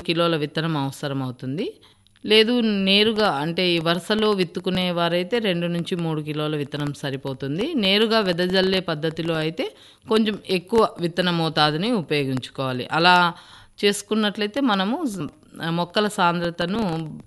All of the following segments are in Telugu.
కిలోల విత్తనం అవసరం అవుతుంది లేదు నేరుగా అంటే ఈ వరుసలో విత్తుకునే వారైతే రెండు నుంచి మూడు కిలోల విత్తనం సరిపోతుంది నేరుగా వెదజల్లే పద్ధతిలో అయితే కొంచెం ఎక్కువ విత్తన మోతాదుని ఉపయోగించుకోవాలి అలా చేసుకున్నట్లయితే మనము మొక్కల సాంద్రతను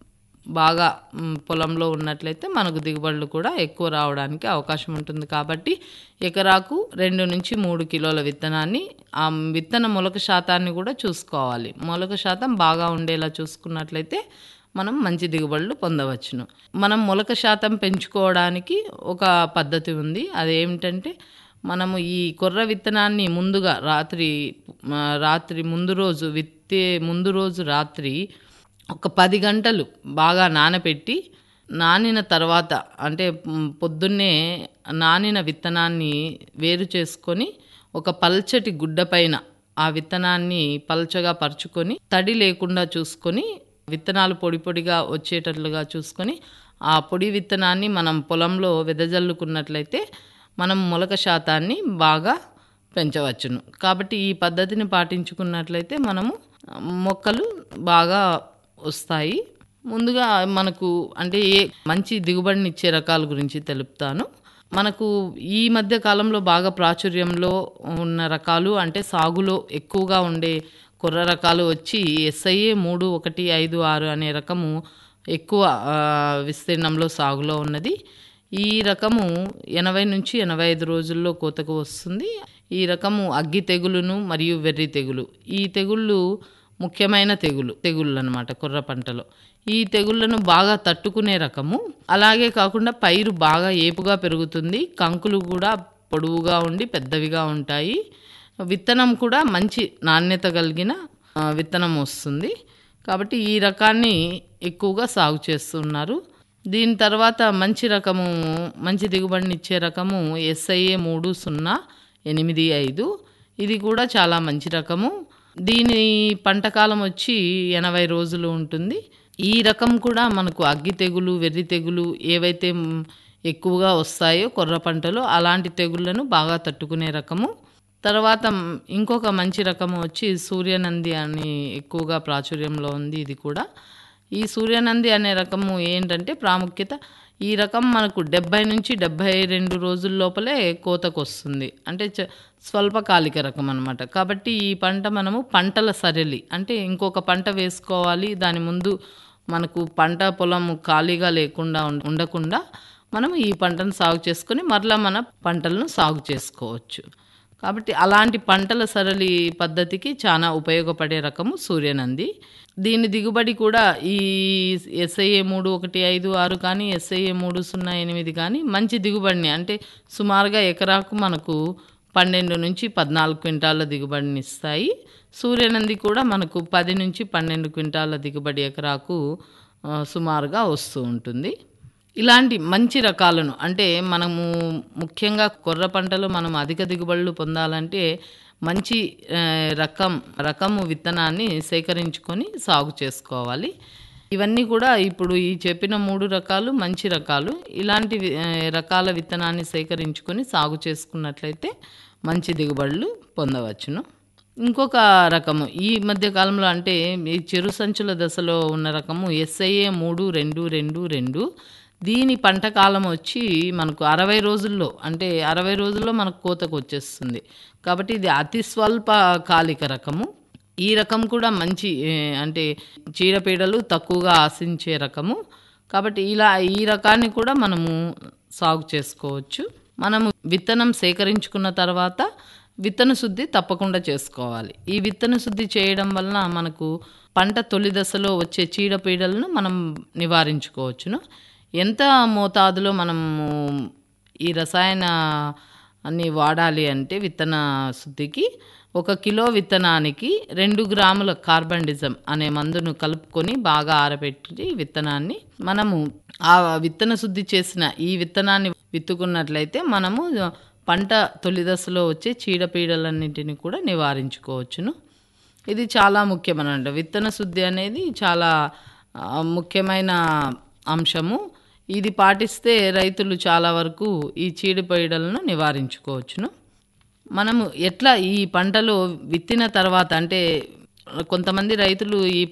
బాగా మ్, పొలంలో ఉన్నట్లయితే మనకు దిగుబడులు కూడా ఎక్కువ రావడానికి అవకాశం ఉంటుంది కాబట్టి ఎకరాకు రెండు నుంచి మూడు కిలోల విత్తనాన్ని ఆ విత్తన మొలక శాతాన్ని కూడా చూసుకోవాలి మొలక శాతం బాగా ఉండేలా చూసుకున్నట్లయితే మనం మంచి దిగుబడులు పొందవచ్చును మనం మొలక శాతం పెంచుకోవడానికి ఒక పద్ధతి ఉంది అదేమిటంటే మనము ఈ కొర్ర విత్తనాన్ని ముందుగా రాత్రి ఆ, రాత్రి ముందు రోజు విత్తే ముందు రోజు రాత్రి ఒక పది గంటలు బాగా నానబెట్టి నానిన తర్వాత అంటే మ్, పొద్దున్నే నానిన విత్తనాన్ని వేరు చేసుకొని ఒక పల్చటి గుడ్డ పైన ఆ విత్తనాన్ని పల్చగా పరుచుకొని తడి లేకుండా చూసుకొని విత్తనాలు పొడి పొడిగా వచ్చేటట్లుగా చూసుకొని ఆ పొడి విత్తనాన్ని మనం పొలంలో వెదజల్లుకున్నట్లయితే మనం మొలక శాతాన్ని బాగా పెంచవచ్చును కాబట్టి ఈ పద్ధతిని పాటించుకున్నట్లయితే మనము మొక్కలు బాగా వస్తాయి ముందుగా మనకు అంటే ఏ మంచి దిగుబడిని ఇచ్చే రకాల గురించి తెలుపుతాను మనకు ఈ మధ్య కాలంలో బాగా ప్రాచుర్యంలో ఉన్న రకాలు అంటే సాగులో ఎక్కువగా ఉండే కుర్ర రకాలు వచ్చి ఎస్ఐఏ మూడు ఒకటి ఐదు ఆరు అనే రకము ఎక్కువ ఆ, విస్తీర్ణంలో సాగులో ఉన్నది ఈ రకము ఎనభై నుంచి ఎనభై ఐదు రోజుల్లో కోతకు వస్తుంది ఈ రకము అగ్గి తెగులును మరియు వెర్రి తెగులు ఈ తెగుళ్ళు ముఖ్యమైన తెగులు తెగుళ్ళు అనమాట కుర్ర పంటలో ఈ తెగుళ్లను బాగా తట్టుకునే రకము అలాగే కాకుండా పైరు బాగా ఏపుగా పెరుగుతుంది కంకులు కూడా పొడవుగా ఉండి పెద్దవిగా ఉంటాయి విత్తనం కూడా మంచి నాణ్యత కలిగిన ఆ, విత్తనం వస్తుంది కాబట్టి ఈ రకాన్ని ఎక్కువగా సాగు చేస్తున్నారు దీని తర్వాత మంచి రకము మంచి దిగుబడిని ఇచ్చే రకము ఎస్ఐఏ మూడు సున్నా ఎనిమిది ఐదు ఇది కూడా చాలా మంచి రకము దీని పంట కాలం వచ్చి ఎనభై రోజులు ఉంటుంది ఈ రకం కూడా మనకు అగ్గి తెగులు వెర్రి తెగులు ఏవైతే మ్, ఎక్కువగా వస్తాయో కొర్ర పంటలో అలాంటి తెగుళ్లను బాగా తట్టుకునే రకము తర్వాత మ్, ఇంకొక మంచి రకము వచ్చి సూర్యనంది అని ఎక్కువగా ప్రాచుర్యంలో ఉంది ఇది కూడా ఈ సూర్యనంది అనే రకము ఏంటంటే ప్రాముఖ్యత ఈ రకం మనకు డెబ్బై నుంచి డెబ్బై రెండు రోజుల లోపలే కోతకు వస్తుంది అంటే చ- స్వల్పకాలిక రకం అనమాట కాబట్టి ఈ పంట మనము పంటల సరళి అంటే ఇంకొక పంట వేసుకోవాలి దాని ముందు మనకు పంట పొలం ఖాళీగా లేకుండా ఉం- ఉండకుండా మనం ఈ పంటను సాగు చేసుకొని మరలా మన పంటలను సాగు చేసుకోవచ్చు కాబట్టి అలాంటి పంటల సరళి పద్ధతికి చాలా ఉపయోగపడే రకము సూర్యనంది దీని దిగుబడి కూడా ఈ ఎస్ఐఏ మూడు ఒకటి ఐదు ఆరు కానీ ఎస్ఐఏ మూడు సున్నా ఎనిమిది కానీ మంచి దిగుబడిని అంటే సుమారుగా ఎకరాకు మనకు పన్నెండు నుంచి పద్నాలుగు క్వింటాల దిగుబడిని ఇస్తాయి సూర్యనంది కూడా మనకు పది నుంచి పన్నెండు క్వింటాల దిగుబడి ఎకరాకు ఆ, సుమారుగా వస్తూ ఉంటుంది ఇలాంటి మంచి రకాలను అంటే మనము ముఖ్యంగా కొర్ర పంటలో మనం అధిక దిగుబడులు పొందాలంటే మంచి ఆ, రకం రకము విత్తనాన్ని సేకరించుకొని సాగు చేసుకోవాలి ఇవన్నీ కూడా ఇప్పుడు ఈ చెప్పిన మూడు రకాలు మంచి రకాలు ఇలాంటి వి- ఆ, రకాల విత్తనాన్ని సేకరించుకొని సాగు చేసుకున్నట్లయితే మంచి దిగుబడులు పొందవచ్చును ఇంకొక రకము ఈ మధ్య కాలంలో అంటే ఈ చిరు సంచుల దశలో ఉన్న రకము ఎస్ఐఏ మూడు రెండు రెండు రెండు దీని పంట కాలం వచ్చి మనకు అరవై రోజుల్లో అంటే అరవై రోజుల్లో మనకు కోతకు వచ్చేస్తుంది కాబట్టి ఇది అతి స్వల్ప కాలిక రకము ఈ రకం కూడా మంచి ఏ, అంటే చీడపీడలు తక్కువగా ఆశించే రకము కాబట్టి ఇలా ఈ రకాన్ని కూడా మనము సాగు చేసుకోవచ్చు మనము విత్తనం సేకరించుకున్న తర్వాత విత్తన శుద్ధి తప్పకుండా చేసుకోవాలి ఈ విత్తన శుద్ధి చేయడం వలన మనకు పంట తొలి దశలో వచ్చే చీడపీడలను మనం నివారించుకోవచ్చును ఎంత మోతాదులో మనము ఈ రసాయన అన్ని వాడాలి అంటే విత్తన శుద్ధికి ఒక కిలో విత్తనానికి రెండు గ్రాముల కార్బండిజం అనే మందును కలుపుకొని బాగా ఆరబెట్టి విత్తనాన్ని మనము ఆ విత్తన శుద్ధి చేసిన ఈ విత్తనాన్ని విత్తుకున్నట్లయితే మనము పంట తొలి దశలో వచ్చే చీడపీడలన్నింటినీ కూడా నివారించుకోవచ్చును ఇది చాలా ముఖ్యమనంట విత్తన శుద్ధి అనేది చాలా ఆ, ముఖ్యమైన అంశము ఇది పాటిస్తే రైతులు చాలా వరకు ఈ చీడపీడలను నివారించుకోవచ్చును మనము ఎట్లా ఈ పంటలో విత్తిన తర్వాత అంటే కొంతమంది రైతులు ఈ